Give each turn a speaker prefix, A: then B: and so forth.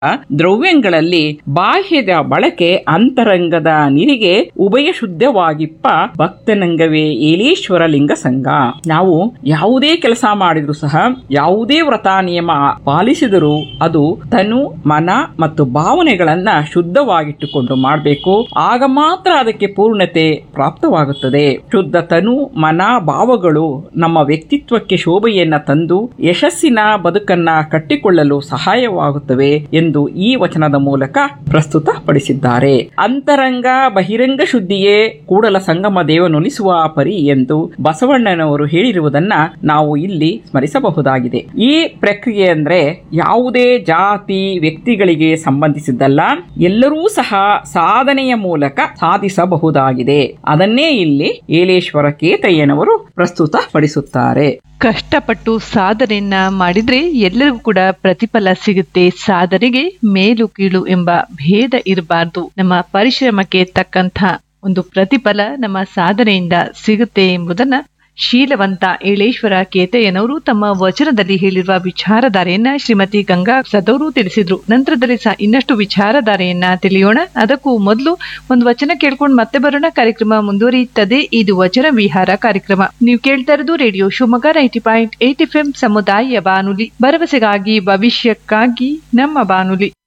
A: ದ್ರವ್ಯಗಳಲ್ಲಿ ಬಾಹ್ಯದ ಬಳಕೆ ಅಂತರಂಗದ ನಿರಿಗೆ ಉಭಯ ಶುದ್ಧವಾಗಿಪ್ಪ ಭಕ್ತನಂಗವೇ ಏಳೇಶ್ವರ ಲಿಂಗ ಸಂಘ ನಾವು ಯಾವುದೇ ಕೆಲಸ ಮಾಡಿದ್ರು ಸಹ ಯಾವುದೇ ವ್ರತ ನಿಯಮ ಪಾಲಿಸಿದರೂ ಅದು ತನು ಮನ ಮತ್ತು ಭಾವನೆಗಳನ್ನ ಶುದ್ಧವಾಗಿಟ್ಟುಕೊಂಡು ಮಾಡಬೇಕು ಆಗ ಮಾತ್ರ ಅದಕ್ಕೆ ಪೂರ್ಣತೆ ಪ್ರಾಪ್ತವಾಗುತ್ತದೆ ಶುದ್ಧ ತನು ಮನ ಭಾವಗಳು ನಮ್ಮ ವ್ಯಕ್ತಿತ್ವಕ್ಕೆ ಶೋಭೆಯನ್ನ ತಂದು ಯಶಸ್ಸಿನ ಬದುಕನ್ನ ಕಟ್ಟಿಕೊಳ್ಳಲು ಸಹಾಯವಾಗುತ್ತವೆ ಎಂದು ಈ ವಚನದ ಮೂಲಕ ಪ್ರಸ್ತುತಪಡಿಸಿದ್ದಾರೆ ಅಂತರಂಗ ಬಹಿರಂಗ ಶುದ್ಧಿಯೇ ಕೂಡಲ ಸಂಗಮ ದೇವನೊಲಿಸುವ ಪರಿ ಎಂದು ಬಸವಣ್ಣನವರು ಹೇಳಿರುವುದನ್ನ ನಾವು ಇಲ್ಲಿ ಸ್ಮರಿಸಬಹುದಾಗಿದೆ ಈ ಪ್ರಕ್ರಿಯೆ ಅಂದ್ರೆ ಯಾವುದೇ ಜಾತಿ ವ್ಯಕ್ತಿಗಳಿಗೆ ಸಂಬಂಧಿಸಿದ್ದಲ್ಲ ಎಲ್ಲರೂ ಸಹ ಸಾಧನೆಯ ಮೂಲಕ ಸಾಧಿಸಬಹುದಾಗಿದೆ ಅದನ್ನೇ ಇಲ್ಲಿ ಏಲೇಶ್ವರ ಕೇತಯ್ಯನವರು ಪ್ರಸ್ತುತಪಡಿಸುತ್ತಾರೆ
B: ಕಷ್ಟಪಟ್ಟು ಸಾಧನೆಯನ್ನ ಮಾಡಿದ್ರೆ ಎಲ್ಲರಿಗೂ ಕೂಡ ಪ್ರತಿಫಲ ಸಿಗುತ್ತೆ ಸಾಧನೆಗೆ ಮೇಲು ಕೀಳು ಎಂಬ ಭೇದ ಇರಬಾರ್ದು ನಮ್ಮ ಪರಿಶ್ರಮಕ್ಕೆ ತಕ್ಕಂಥ ಒಂದು ಪ್ರತಿಫಲ ನಮ್ಮ ಸಾಧನೆಯಿಂದ ಸಿಗುತ್ತೆ ಎಂಬುದನ್ನ ಶೀಲವಂತ ಏಳೇಶ್ವರ ಕೇತಯ್ಯನವರು ತಮ್ಮ ವಚನದಲ್ಲಿ ಹೇಳಿರುವ ವಿಚಾರಧಾರೆಯನ್ನ ಶ್ರೀಮತಿ ಗಂಗಾ ಸದವರು ತಿಳಿಸಿದ್ರು ನಂತರದಲ್ಲಿ ಸಹ ಇನ್ನಷ್ಟು ವಿಚಾರಧಾರೆಯನ್ನ ತಿಳಿಯೋಣ ಅದಕ್ಕೂ ಮೊದಲು ಒಂದು ವಚನ ಕೇಳ್ಕೊಂಡು ಮತ್ತೆ ಬರೋಣ ಕಾರ್ಯಕ್ರಮ ಮುಂದುವರಿಯುತ್ತದೆ ಇದು ವಚನ ವಿಹಾರ ಕಾರ್ಯಕ್ರಮ ನೀವು ಕೇಳ್ತಾ ಇರೋದು radio Shivamogga ninety point eight F M ಸಮುದಾಯ ಬಾನುಲಿ ಭರವಸೆಗಾಗಿ ಭವಿಷ್ಯಕ್ಕಾಗಿ ನಮ್ಮ ಬಾನುಲಿ